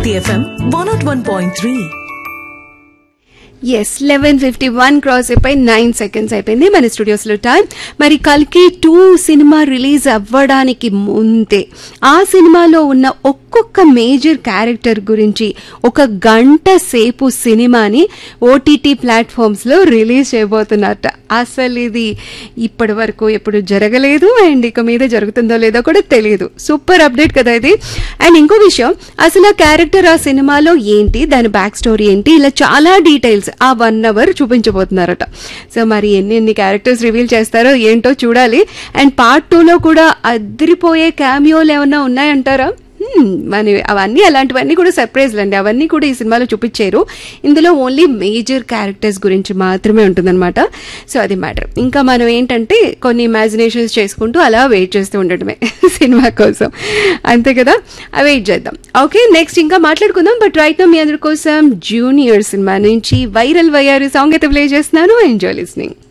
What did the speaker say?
Hit FM 101.3. Yes eleven fifty one cross అయిపోయి nine seconds అయిపోయింది మన స్టూడియోస్లో టైం మరి కల్కి టూ సినిమా రిలీజ్ అవ్వడానికి ముందే ఆ సినిమాలో ఉన్న ఒక్కొక్క మేజర్ క్యారెక్టర్ గురించి ఒక గంట సేపు సినిమాని ఓటీటీ ప్లాట్ఫామ్స్లో రిలీజ్ చేయబోతున్నారట అసలు ఇది ఇప్పటి వరకు ఎప్పుడు జరగలేదు అండ్ ఇక మీద జరుగుతుందో లేదో కూడా తెలియదు సూపర్ అప్డేట్ కదా ఇది అండ్ ఇంకో విషయం అసలు ఆ క్యారెక్టర్ ఆ సినిమాలో ఏంటి దాని బ్యాక్ స్టోరీ ఏంటి ఇలా చాలా డీటెయిల్స్ ఆ వన్ అవర్ చూపించబోతున్నారట సో మరి ఎన్ని ఎన్ని క్యారెక్టర్స్ రివీల్ చేస్తారో ఏంటో చూడాలి అండ్ పార్ట్ టూలో కూడా అదిరిపోయే క్యామియోలు ఏమన్నా ఉన్నాయంటారా హ్మ్, మరి అవన్నీ అలాంటివన్నీ కూడా సర్ప్రైజ్లు అండి అవన్నీ కూడా ఈ సినిమాలో చూపించారు ఇందులో ఓన్లీ మేజర్ క్యారెక్టర్స్ గురించి మాత్రమే ఉంటుందన్నమాట సో అది మ్యాటర్ ఇంకా మనం ఏంటంటే కొన్ని ఇమాజినేషన్స్ చేసుకుంటూ అలా వెయిట్ చేస్తూ ఉండటమే సినిమా కోసం అంతే కదా ఆ వెయిట్ చేద్దాం ఓకే నెక్స్ట్ ఇంకా మాట్లాడుకుందాం బట్ రైట్ మీ అందరి కోసం జూనియర్ సినిమా నుంచి వైరల్ వయ్యారు సాంగ్ అయితే ప్లే చేస్తున్నాను ఎంజాయ్ లిస్నింగ్